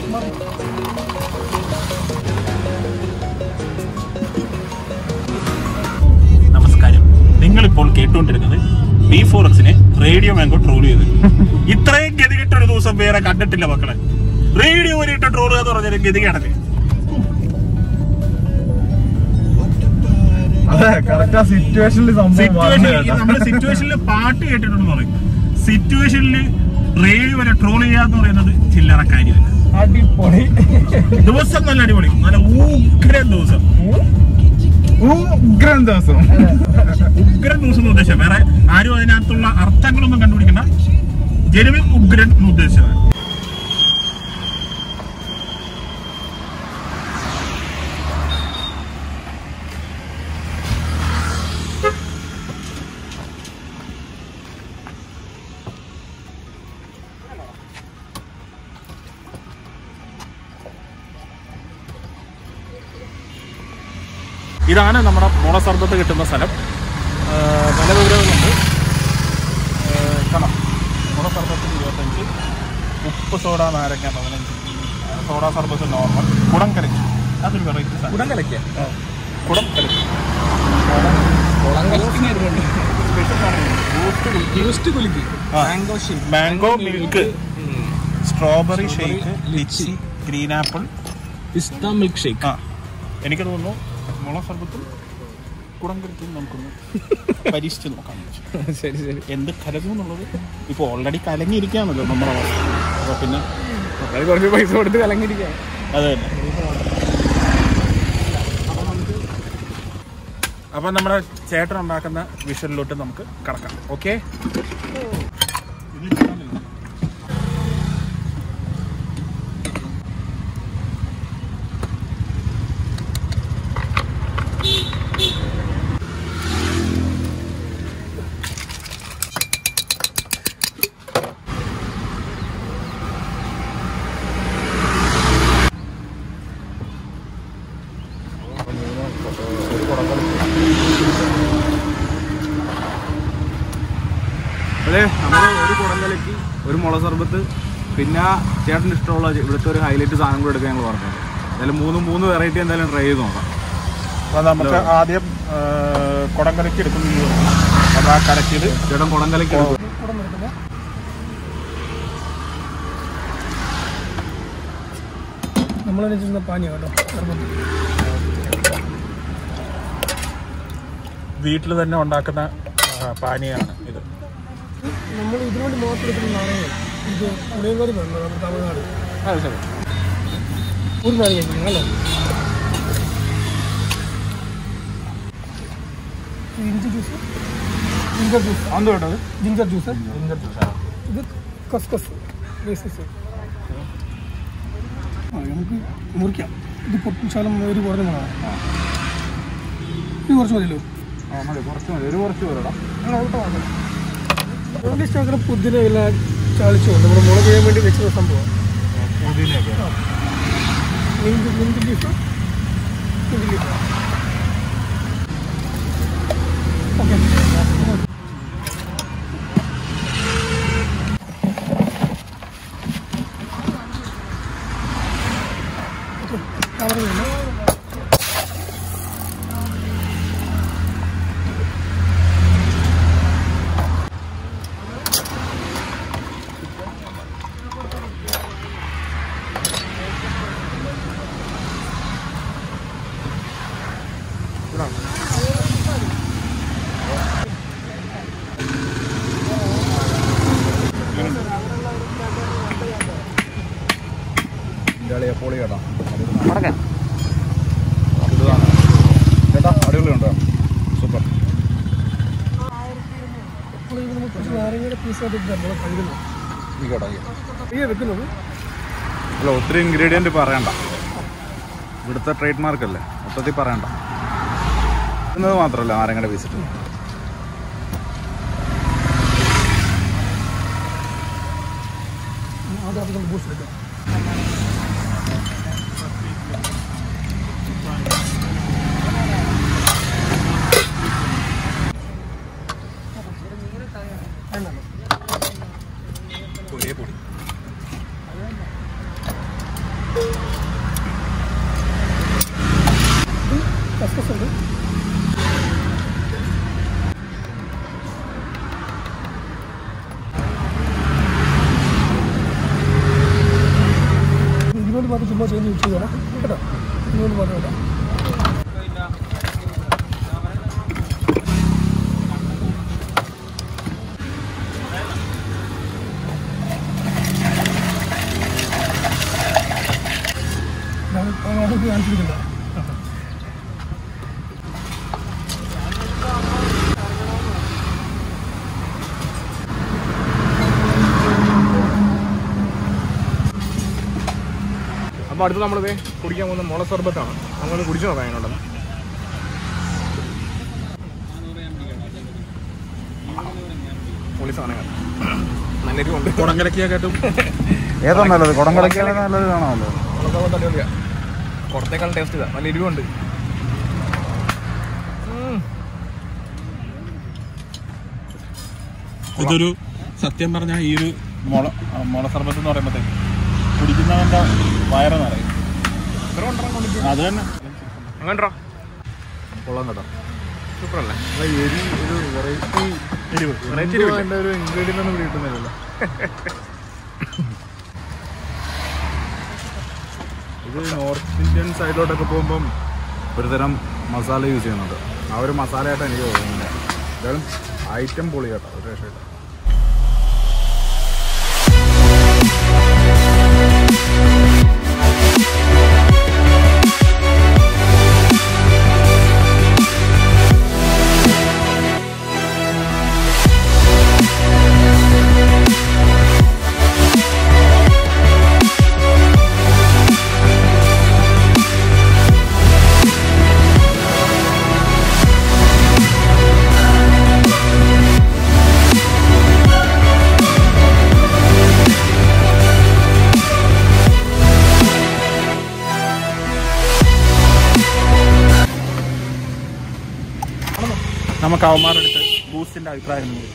നമസ്കാരം നിങ്ങളിപ്പോൾ കേട്ടുകൊണ്ടിരുന്നത് ബി ഫോർ എക്സിനെ റേഡിയോ മാങ്കോ ട്രോൾ ചെയ്ത് ഇത്രയും ഗതികെട്ട ഒരു ദിവസം വേറെ കണ്ടിട്ടില്ല മക്കളെ റേഡിയോ വരെയിട്ട് ട്രോൾ എന്ന് പറഞ്ഞൊരു ഗതികേടല്ലേ അതെ കറക്റ്റ് ആ സിറ്റുവേഷനിൽ സംഭവം വന്നു സിറ്റുവേഷൻ കേട്ടോ. നമ്മുടെ സിറ്റുവേഷനിൽ പാട്ട് കേട്ടിട്ടുണ്ടെന്ന് പറയും സിറ്റുവേഷനിൽ റേഡിയോ വരെ ട്രോൾ ചെയ്യാന്ന് പറയുന്നത് ചില്ലറ കാര്യമല്ല അടിപൊളി ദിവസം നല്ല അടിപൊളി നല്ല ഉഗ്രൻ ദിവസം ഉഗ്രൻ ദിവസം ഉഗ്രൻ ദിവസം എന്ന് ഉദ്ദേശിച്ചത് വേറെ ആരും അതിനകത്തുള്ള അർത്ഥങ്ങളൊന്നും കണ്ടുപിടിക്കണ്ട ജനുവിൻ ഉഗ്രൻ എന്ന് ഉദ്ദേശിച്ചത് ഇതാണ് നമ്മുടെ മുളസർബത്ത് കിട്ടുന്ന സ്ഥലം ആ, പല വിവരങ്ങളുണ്ട് ആ, കാണാം മുളസർബത്തിന് ഇരുപത്തഞ്ച് ഉപ്പ് സോഡ നാരങ്ങ പതിനഞ്ച് സോഡ സർബത്ത് നോർമൽ കുടം കലക്കി അതൊരു വെറൈറ്റി സാധനം കുടം കലക്കിയ കുടം കലക്കി ബൂസ്റ്റ് കുലുക്കി ആ. Mango shake mango milk strawberry shake lychee green apple പിസ്ത മിൽക്ക് ഷേക്ക് ആ എനിക്ക് തോന്നുന്നു മുള സർബത്തും കുടം കലക്കിയും നമുക്കൊന്ന് പരീക്ഷിച്ച് നോക്കാം ശരി ശരി എന്ത് കലകും എന്നുള്ളത് ഇപ്പോൾ ഓൾറെഡി കലങ്ങിയിരിക്കുകയാണല്ലോ നമ്മുടെ അവസ്ഥ അപ്പോൾ പിന്നെ അത് കുറച്ച് പൈസ കൊടുത്ത് കലങ്ങിയിരിക്കാം അത് തന്നെ അപ്പം നമ്മുടെ ചേട്ടൻ ഉണ്ടാക്കുന്ന വിഷലിലോട്ട് നമുക്ക് കടക്കാം ഓക്കെ അതെ നമ്മൾ ഒരു കുടം കലക്കി ഒരു മുള സർബത്ത് പിന്നെ ചേട്ടന് ഇഷ്ടമുള്ള ഇവിടുത്തെ ഒരു ഹൈലൈറ്റ് സാധനം കൂടെ എടുക്കാൻ ഞങ്ങൾ പറഞ്ഞത് എന്തായാലും മൂന്ന് മൂന്ന് വെറൈറ്റി എന്തായാലും ട്രൈ ചെയ്ത് നോക്കാം അപ്പോൾ നമുക്ക് ആദ്യം കുടം കലക്കി എടുക്കുന്നു അപ്പോൾ ആ കലക്കിയത് ചേട്ടൻ കുടം കലക്കി എടുക്കും നമ്മളനുസരിച്ചുള്ള പാനീയം കേട്ടോ നിർബന്ധം. വീട്ടിൽ തന്നെ ഉണ്ടാക്കുന്ന ആ, പാനീയമാണ് ഇത് നമ്മൾ ഇതിനു വേണ്ടി മാത്രം എടുക്കുന്ന നാണയങ്ങൾ ഇത് ഉടയങ്കോട് തന്നെ നമ്മുടെ തമിഴ്നാട് അത് ശരി ഒരു നാണയം അല്ലേ ഇഞ്ചി ജ്യൂസ് ജിഞ്ചർ ജ്യൂസ് എന്ത് കേട്ടത് ജിഞ്ചർ ജ്യൂസ് ഇത് കസ്കസ് ബേസിസ് ആ നമുക്ക് മുറിക്കാം ഇത് പൊട്ടിച്ചാലും ഒരു കുറഞ്ഞ മുളകാണ് ഇത് കുറച്ച് മതിയല്ലോ ആ മതി കുറച്ച് മതി ഒരു കുറച്ച് പേരോടാ ശകല പുതിന എല്ലാം ചാളിച്ചുകൊണ്ട് നമ്മൾ മുളക് ചെയ്യാൻ വേണ്ടി വെച്ചൊരു സംഭവം പുതിനയൊക്കെ mint mint leaf mint leaf okay ഇയാളെ പൊളി കേട്ടോ ഇതാണ് ചേട്ടാ അടിപൊളി ഉണ്ടോ സൂപ്പർ അപ്പോൾ ഇത് നമുക്ക് കുറച്ച് നാരങ്ങയുടെ പീസായിട്ട് നമ്മൾ കഴുകുന്നു ഈ കേട്ടോ ഈ ഈ വെക്കുന്നത് അല്ല ഒത്തിരി ഇൻഗ്രീഡിയൻറ്റ് പറയണ്ട ഇവിടുത്തെ ട്രേഡ് മാർക്ക് അല്ലേ മൊത്തത്തിൽ പറയണ്ട എന്നത് മാത്രമല്ല നാരങ്ങയുടെ പീസിട്ട് ആദ്യം അത് നമ്മൾ ബൂസ്റ്റ് എടുക്കാം ഒരേ പൊടി മാത്രം ചുമ്മാ ചേഞ്ച് യൂസ് ചെയ്യണം കേട്ടോ ഇങ്ങോട്ട് മാത്രം കേട്ടോ അതൊക്കെ കാണിച്ചിരിക്കില്ല അപ്പോൾ അടുത്ത് നമ്മൾ കുടിക്കാൻ പോകുന്ന മുള സർബത്താണ് നമ്മളത് കുടിച്ചു നോക്കാം അതിനുണ്ടെന്ന് പൊളി സാധനങ്ങൾ നല്ല എരിവുണ്ട് കുടങ്കലക്കിയായിട്ടും ഏതാ നല്ലത് കുടംകലക്കാണ് നല്ലത് കാണാമല്ലോ മുളസർബത്ത് അടിപൊളിയാണ് പുറത്തേക്കാൾ ടേസ്റ്റ് ഇതാ നല്ല എരിവുണ്ട് ഇതൊരു സത്യം പറഞ്ഞാൽ ഈ ഒരു മുള മുള സർബത്ത് എന്ന് പറയുമ്പോഴത്തേക്ക് കുടിക്കുന്നവൻ്റെ വയറ് നിറയും അത് തന്നെ അങ്ങനെ കൊള്ളാം കേട്ടോ സൂപ്പർ അല്ലേ എരി ഒരു വെറൈറ്റി എരിവ് വെറൈറ്റി എരിവ് അതിൻ്റെ ഒരു ഇൻഗ്രീഡിയൻ്റ് ഒന്നും കിട്ടുന്നില്ലല്ലോ ഇത് നോർത്ത് ഇന്ത്യൻ സൈഡിലോട്ടൊക്കെ പോകുമ്പം ഒരുതരം മസാല യൂസ് ചെയ്യുന്നുണ്ട് ആ ഒരു മസാലയായിട്ടാണ് എനിക്ക് തോന്നുന്നത് എന്തായാലും ഐറ്റം പൊളി കേട്ടോ ഒരു രക്ഷയില്ല നമുക്ക് അവന്മാരെടുത്ത് ബൂസ്റ്റിന്റെ അഭിപ്രായം കൂടി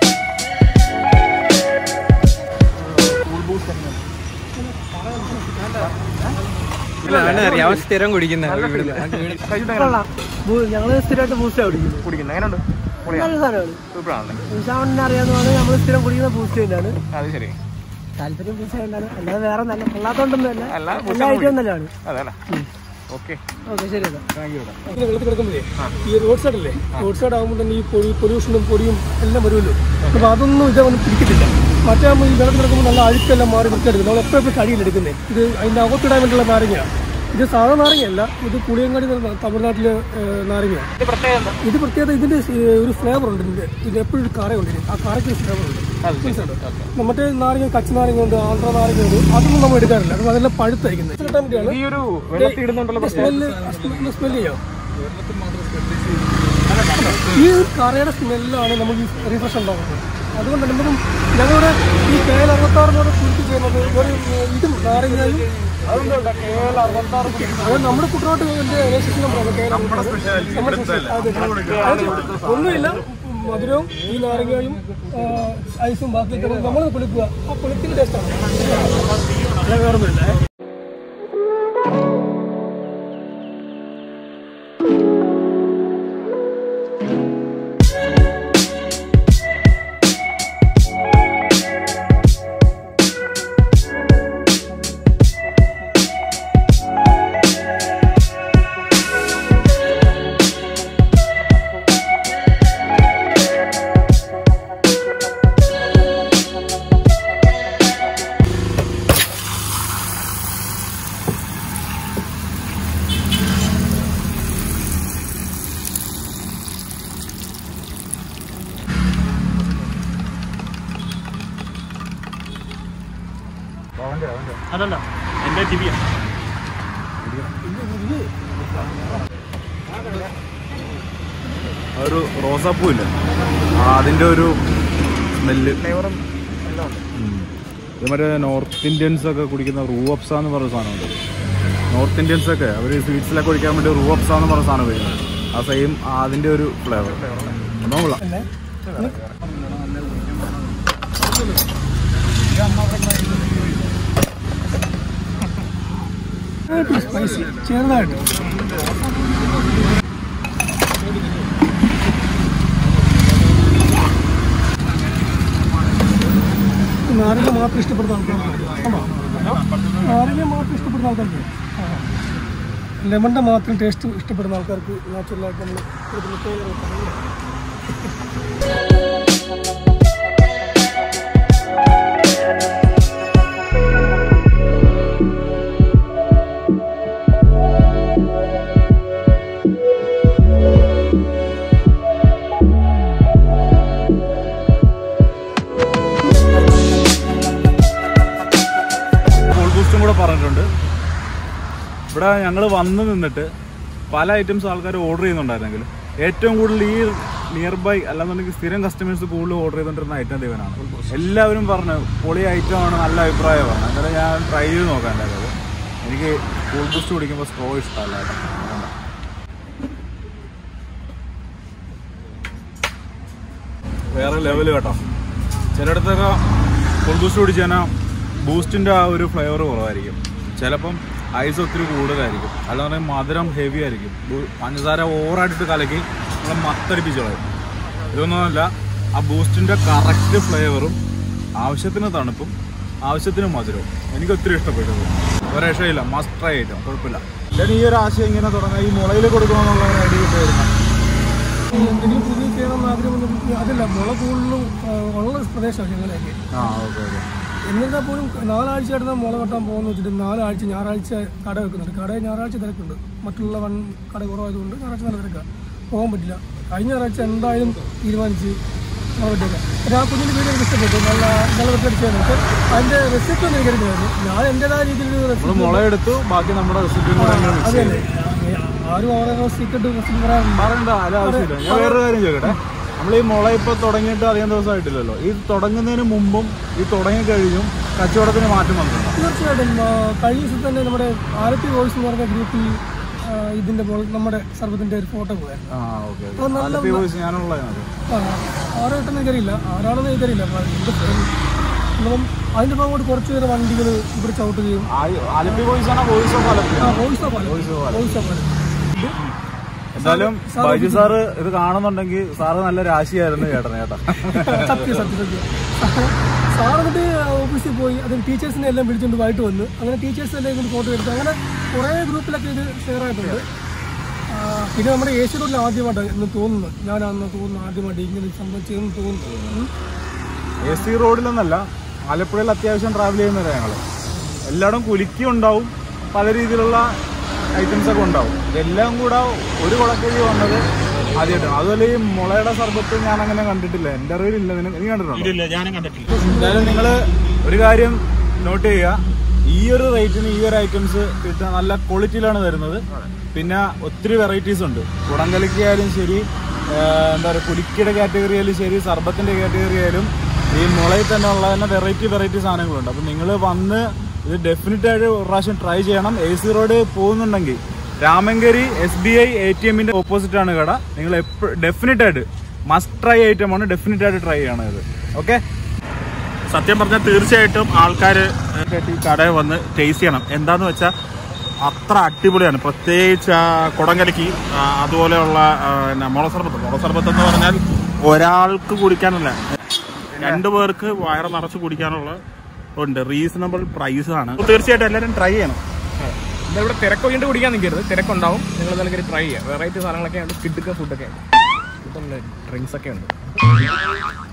അവൻ സ്ഥിരം കുടിക്കുന്ന ഞങ്ങൾ സ്ഥിരമായിട്ട് ബൂസ്റ്റാണ് കുടിക്കുന്നത് കുടിക്കുന്നത് എങ്ങനെയുണ്ട് നല്ല സാധനമാണ് സൂപ്പറാണല്ലേ ഉഷാവണ്ണിനെ അറിയാവുന്നതാണ് നമ്മൾ സ്ഥിരം കുടിക്കുന്ന ബൂസ്റ്റ് തന്നെയാണ് അത് ശരി താല്പര്യം ബൂസ്റ്റ് കൊണ്ടാണ് അല്ലാതെ വേറെ നല്ല കൊള്ളാത്തോണ്ടൊന്നുമല്ല അല്ല, എല്ലാ ഐറ്റവും നല്ലതാണ് അതല്ലേ ഓക്കെ ഓക്കെ ശരി എന്നാ താങ്ക് യു വെള്ളത്തിൽ കിടക്കുമ്പോഴേ ഈ റോഡ് സൈഡ് അല്ലേ റോഡ് സൈഡ് ആകുമ്പോൾ തന്നെ ഈ പൊടി പൊല്യൂഷനും പൊടിയും എല്ലാം വരുമല്ലോ അപ്പോൾ അതൊന്നും ഇതൊന്നും പിടിക്കത്തില്ല മറ്റേ ആകുമ്പോൾ ഈ വെള്ളത്തിൽ കിടക്കുമ്പോൾ നല്ല അഴുക്കെല്ലാം മാറി വൃത്തിയെടുക്കും നമ്മൾ എപ്പോഴും എപ്പോഴും കടിയിലെടുക്കുന്നത് ഇത് അതിൻ്റെ അകത്തിടാൻ വേണ്ടിയുള്ള നാരങ്ങയാണ് ഇത് സാധാ നാരങ്ങയല്ല ഇത് പുളിയങ്ങാടി എന്ന് പറഞ്ഞ തമിഴ്നാട്ടിലെ ഏഹ്, നാരങ്ങയാണ് ഇത് പ്രത്യേകത ഇതിന്റെ ഏഹ്, ഒരു ഫ്ലേവർ ഉണ്ട് ഇതിന്റെ ഇത് എപ്പോഴും ഒരു കറയുണ്ട് ഇതിന്. ആ കറയ്ക്ക് ഒരു ഫ്ലേവർ ഉണ്ട് മനസ്സിലായോ? മറ്റേ നാരങ്ങ കച്ച നാരങ്ങ ഉണ്ട് ആന്ധ്ര നാരങ്ങ ഉണ്ട് അതൊന്നും നമ്മൾ എടുക്കാറില്ല അത് അതെല്ലാം പഴുത്തായിരിക്കുന്നത് കിട്ടാൻ വേണ്ടിയാണ് ഈ ഒരു വെള്ളത്തിൽ ഇടുന്നുണ്ടല്ലോ സ്മെല്ല് സ്മെല്ല് ചെയ്യാം ഈ ഒരു കറയുടെ സ്മെല്ലാണ് നമുക്ക് ഈ റിഫ്രഷ് ഉണ്ടാകുന്നത് അതുകൊണ്ട് നമുക്ക് ഞങ്ങളുടെ ഈ കെ എൽ അറുപത്താറിനോട് കുറിച്ച് ചെയ്യുന്നത് ഒരു ഇതും നാരങ്ങയും അത് നമ്മുടെ കുട്ടനാട്ടിന്റെ രജിസ്ട്രേഷൻ നമ്പറാണ് കെ എൽ നമ്മുടെ special. അതെ. അത് ഒന്നുമില്ല മധുരവും ഈ നാരങ്ങയും ആ, ഐസും ബാക്കിയൊക്കെ നമ്മൾ കുളിക്കുക ആ കുളിക്കുന്ന ടേസ്റ്റാണ് അല്ല വേറൊന്നുമില്ല അതല്ല എൻ്റെ ടിവിയ ആ ഒരു റോസാപ്പൂ ഇല്ല ആ അതിൻ്റെ ഒരു സ്മെല്ല് ഫ്ലേവറും എല്ലാം ഉണ്ട് ഇത് മറ്റേ നോർത്ത് ഇന്ത്യൻസ് ഒക്കെ കുടിക്കുന്ന റൂ അപ്സ എന്ന് പറഞ്ഞ സാധനമുണ്ട് നോർത്ത് ഇന്ത്യൻസ് ഒക്കെ അവർ സ്വീറ്റ്സിലൊക്കെ കുടിക്കാൻ വേണ്ടി റൂ അപ്സ എന്ന് പറഞ്ഞ സാധനം വരുന്നത് ആ സെയിം അതിൻ്റെ ഒരു ഫ്ലേവർ ഒന്നും കൊള്ളാം സ്പൈസി ചെറുതായിട്ട് നാരങ്ങ മാത്രം ഇഷ്ടപ്പെടുന്ന ആൾക്കാർക്ക് കണ്ടോ? നാരങ്ങ മാത്രം ഇഷ്ടപ്പെടുന്ന ആൾക്കാർക്ക് ലെമണിൻ്റെ മാത്രം ടേസ്റ്റ് ഇഷ്ടപ്പെടുന്ന ആൾക്കാർക്ക് നാച്ചുറലായിട്ട് നമ്മൾ കൊടുക്കുന്ന ഫ്ലേവർ വെക്കാം. കൂൾ ബൂസ്റ്റും കൂടെ പറഞ്ഞിട്ടുണ്ട് ഇവിടെ ഞങ്ങൾ വന്ന് നിന്നിട്ട് പല ഐറ്റംസ് ആൾക്കാർ ഓർഡർ ചെയ്യുന്നുണ്ടായിരുന്നെങ്കിലും ഏറ്റവും കൂടുതൽ ഈ നിയർ ബൈ അല്ലാന്നുണ്ടെങ്കിൽ സ്ഥിരം കസ്റ്റമേഴ്സ് കൂടുതൽ ഓർഡർ ചെയ്തുകൊണ്ടിരുന്ന ഐറ്റം ദൈവനാണ് എല്ലാവരും പറഞ്ഞു പൊളി ഐറ്റം ആണ് നല്ല അഭിപ്രായം പറഞ്ഞു അന്നേരം ഞാൻ ട്രൈ ചെയ്ത് നോക്കാൻ ഉണ്ടായത് എനിക്ക് കൂൾ ബൂസ്റ്റ് കുടിക്കുമ്പോൾ സ്ട്രോ ഇഷ്ടമല്ല കേട്ടോ. അതുകൊണ്ടാ. വേറെ ലെവൽ കേട്ടോ ചിലയിടത്തൊക്കെ ഫുൾ ബൂസ്റ്റ് കുടിച്ച് കഴിഞ്ഞാൽ ബൂസ്റ്റിൻ്റെ ആ ഒരു ഫ്ലേവർ കുറവായിരിക്കും ചിലപ്പം ഐസ് ഒത്തിരി കൂടുതലായിരിക്കും അല്ലാതെ മധുരം ഹെവി ആയിരിക്കും ബൂ- പഞ്ചസാര ഓവറായിട്ട് കലക്കി നമ്മൾ മത്തടിപ്പിച്ച് കളയും ഇതൊന്നുമല്ല ആ ബൂസ്റ്റിൻ്റെ കറക്റ്റ് ഫ്ലേവറും ആവശ്യത്തിന് തണുപ്പും ആവശ്യത്തിന് മധുരവും എനിക്ക് ഒത്തിരി ഇഷ്ടപ്പെട്ടത് ഒരു രക്ഷയില്ല മസ്റ്റ് ട്രൈ ഐറ്റം കുഴപ്പമില്ല ഞാൻ ഈ ഒരു ആശയം ഇങ്ങനെ തുടങ്ങാം ഈ മുളയിൽ കൊടുക്കണമെന്നുള്ള ഒരു ഐഡിയ കിട്ടുമായിരുന്നു ഈ എന്തെങ്കിലും പുതിയ ചെയ്യണമെന്ന് ആഗ്രഹമൊന്നും അതല്ല മുള കൂടുതലും ആ, ഉള്ള പ്രദേശമാണ് ഞങ്ങളെയൊക്കെ ആ ഓക്കെ ഓക്കെ എന്നിരുന്നാൽ പോലും നാലാഴ്ച ആയിട്ട് മുള വെട്ടാൻ പോകുന്ന വെച്ചിട്ട് നാലാഴ്ച ഞായറാഴ്ച കട വെക്കുന്നുണ്ട് കട ഞായറാഴ്ച തിരക്കുണ്ട് മറ്റുള്ള വൺ കട കുറവായതുകൊണ്ട് ഞായറാഴ്ച നല്ല തിരക്കാണ് പോകാൻ പറ്റില്ല കഴിഞ്ഞ ഞായറാഴ്ച എന്തായാലും തീരുമാനിച്ച് മുള വെട്ടേക്കാം പക്ഷേ ആ കുഞ്ഞിൻ്റെ വീഡിയോ എനിക്ക് ഇഷ്ടപ്പെട്ടു നല്ല നല്ല വെട്ടടിച്ചായിരുന്നു പക്ഷേ അതിൻ്റെ റെസിപ്പി ഒന്നും എനിക്കറിയില്ലായിരുന്നു ഞാൻ എൻ്റെതായ രീതിയിൽ നമ്മൾ റെസിപ്പി മുള എടുത്തു ബാക്കി നമ്മുടെ റെസിപ്പിയും കൂടെ അങ്ങനെ mix ചെയ്തു. അതല്ലേ ആരും ഓരോ സീക്രട്ട് റെസിപ്പി പറയാൻ പറയണ്ട അതിന് ആവശ്യമില്ല ഞാൻ വേറൊരു കാര്യം ചോദിക്കട്ടെ നമ്മൾ ഈ മുള ഇപ്പൊ തുടങ്ങിയിട്ട് അധികം ദിവസമായിട്ടില്ലല്ലോ ഈ തുടങ്ങുന്നതിന് മുമ്പും ഈ തുടങ്ങി കഴിഞ്ഞും കച്ചവടത്തിന് മാറ്റം വന്നിട്ടുണ്ടോ തീർച്ചയായിട്ടും ആ, കഴിഞ്ഞ ദിവസം തന്നെ നമ്മുടെ ആലപ്പി വോയിസ് എന്ന് പറഞ്ഞ ഗ്രൂപ്പിൽ ആ, ഇതിന്റെ മുകൾ- നമ്മുടെ സർവ്വത്തിന്റെ ഒരു ഫോട്ടോ പോയായിരുന്നു ആ ഓക്കെ ആലപ്പി വോയിസ് ഞാനുള്ളതാണ് ആ, ആരെ കിട്ടുന്ന എനിക്കറിയില്ല ആരാണെന്ന് എനിക്കറിയില്ല അപ്പൊ എന്ത് അപ്പം അതിന്റെ ഭാഗം കൊണ്ട് കുറച്ച് പേര് വണ്ടികൾ ഇവിടെ ചവിട്ടുകയും ആലപ്പി വോയിസ് ആണോ വോയിസ് ഓഫ് ആലപ്പി ആ വോയിസ് ഓഫ് വോയിസ് ഓഫ് എന്തായാലും ബൈജു സാറ് ഇത് കാണുന്നുണ്ടെങ്കിൽ സാറ് നല്ല രാശിയായിരുന്നു ചേട്ടന് ചേട്ടാ സത്യം സത്യം സത്യം സാർ എന്നിട്ട് ഓഫീസിൽ പോയി അതിന് ടീച്ചേഴ്സിനെ എല്ലാം വിളിച്ചുകൊണ്ട് വൈകിട്ട് വന്ന് അങ്ങനെ ടീച്ചേഴ്സ് എല്ലാം ഇതിന് ഫോട്ടോ എടുത്തു അങ്ങനെ കുറേ ഗ്രൂപ്പിലൊക്കെ ഇത് ഷെയർ ആയിട്ടുണ്ട് ആ, പിന്നെ നമ്മുടെ ഏഷ്യ റോഡിൽ ആദ്യമായിട്ടാണ് എന്ന് തോന്നുന്നു ഞാനാണെന്ന് തോന്നുന്നു ആദ്യമായിട്ട് ഇങ്ങനെ ഒരു സംഭവം ചെയ്യുന്നു തോന്നുന്നു ഉം. എ സി റോഡിലൊന്നല്ല ആലപ്പുഴയിൽ അത്യാവശ്യം ട്രാവൽ ചെയ്യുന്നവരാ ഞങ്ങള് എല്ലായിടും കുലുക്കി ഉണ്ടാവും പല രീതിയിലുള്ള ഐറ്റംസ് ഒക്കെ ഉണ്ടാവും ഇതെല്ലാം കൂടെ ഒരു കുളക്കരി വന്നത് ആദ്യമായിട്ടാണ് അതുപോലെ ഈ മുളയുടെ സർബത്ത് ഞാൻ അങ്ങനെ കണ്ടിട്ടില്ല എൻ്റെ അറിവിലില്ല നിനക്ക് നീ കണ്ടിട്ടുണ്ടോ ഇല്ല ഞാനും കണ്ടിട്ടില്ല എന്തായാലും നിങ്ങൾ ഒരു കാര്യം നോട്ട് ചെയ്യുക ഈ ഒരു റേറ്റിന് ഈ ഒരു ഐറ്റംസ് കിട്ടുക നല്ല ക്വാളിറ്റിയിലാണ് തരുന്നത് പിന്നെ ഒത്തിരി വെറൈറ്റീസ് ഉണ്ട് കുടംകലിക്ക് ആയാലും ശരി ആ, എന്താ പറയുക കുലുക്കിയുടെ കാറ്റഗറി ആയാലും ശരി സർബത്തിന്റെ കാറ്റഗറി ആയാലും ഈ മുളയിൽ തന്നെ ഉള്ള തന്നെ വെറൈറ്റി വെറൈറ്റി സാധനങ്ങളുണ്ട് അപ്പം നിങ്ങൾ വന്ന് ഇത് ഡെഫിനറ്റ് ആയിട്ട് ഒരു പ്രാവശ്യം ട്രൈ ചെയ്യണം എ സി റോഡ് പോകുന്നുണ്ടെങ്കിൽ Ramankary S B I A T എമ്മിന്റെ ഓപ്പോസിറ്റ് ആണ് കട നിങ്ങൾ എപ്പോഴും ഡെഫിനറ്റ് ആയിട്ട് മസ്റ്റ് ട്രൈ ഐറ്റം ആണ് ഡെഫിനറ്റ് ആയിട്ട് ട്രൈ ചെയ്യണം ഇത് ഓക്കെ സത്യം പറഞ്ഞാൽ തീർച്ചയായിട്ടും ആൾക്കാർ ഈ കടയിൽ വന്ന് ടേസ്റ്റ് ചെയ്യണം എന്താന്ന് വെച്ചാൽ അത്ര അടിപൊളിയാണ് പ്രത്യേകിച്ച് ആ കുടംകലക്കി ആ, അതുപോലെയുള്ള ആ, പിന്നെ മുളസർബത്ത് മുളസർബത്ത് എന്ന് പറഞ്ഞാൽ ഒരാൾക്ക് കുടിക്കാനല്ല രണ്ടു പേർക്ക് വയറ് നിറച്ച് കുടിക്കാനുള്ള ഉണ്ട് റീസണബിൾ പ്രൈസ് ആണ് തീർച്ചയായിട്ടും എല്ലാവരും ട്രൈ ചെയ്യണം എന്താ ഇവിടെ തിരക്കൊഴിഞ്ഞിട്ട് കുടിക്കാൻ നിൽക്കരുത് തിരക്കുണ്ടാവും നിങ്ങൾ എന്തെങ്കിലും ട്രൈ ചെയ്യുക വെറൈറ്റി സാധനങ്ങളൊക്കെ ഉണ്ട് കിഡ്ക്ക ഫുഡൊക്കെ ഉണ്ട് ഇപ്പം ഡ്രിങ്ക്സ് ഒക്കെ ഉണ്ട്